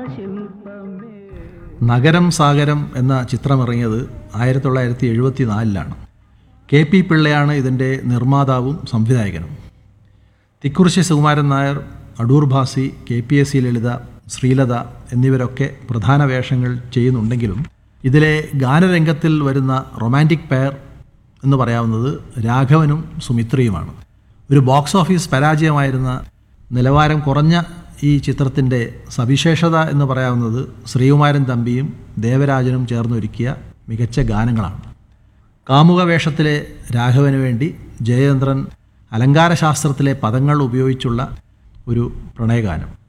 ശില്പമേ നഗരം സാഗരം എന്ന ചിത്രമിറങ്ങിയത് ആയിരത്തി തൊള്ളായിരത്തി എഴുപത്തി നാലിലാണ് കെ പി പിള്ളയാണ് ഇതിൻ്റെ നിർമ്മാതാവും സംവിധായകനും Thikkurissy Sukumaran Nair Adoor Bhasi K P S C Lalitha Sreelatha എന്നിവരൊക്കെ പ്രധാന വേഷങ്ങൾ ചെയ്യുന്നുണ്ടെങ്കിലും ഇതിലെ ഗാനരംഗത്തിൽ വരുന്ന റൊമാൻറ്റിക് പെയർ എന്ന് പറയാവുന്നത് രാഘവനും സുമിത്രയുമാണ് ഒരു ബോക്സ് ഓഫീസ് പരാജയമായിരുന്ന നിലവാരം കുറഞ്ഞ ഈ ചിത്രത്തിൻ്റെ സവിശേഷത എന്ന് പറയാവുന്നത് ശ്രീകുമാരൻ തമ്പിയും ദേവരാജനും ചേർന്നൊരുക്കിയ മികച്ച ഗാനങ്ങളാണ് കാമുക വേഷത്തിലെ രാഘവന് വേണ്ടി ജയചന്ദ്രൻ അലങ്കാരശാസ്ത്രത്തിലെ പദങ്ങൾ ഉപയോഗിച്ചുള്ള ഒരു പ്രണയഗാനം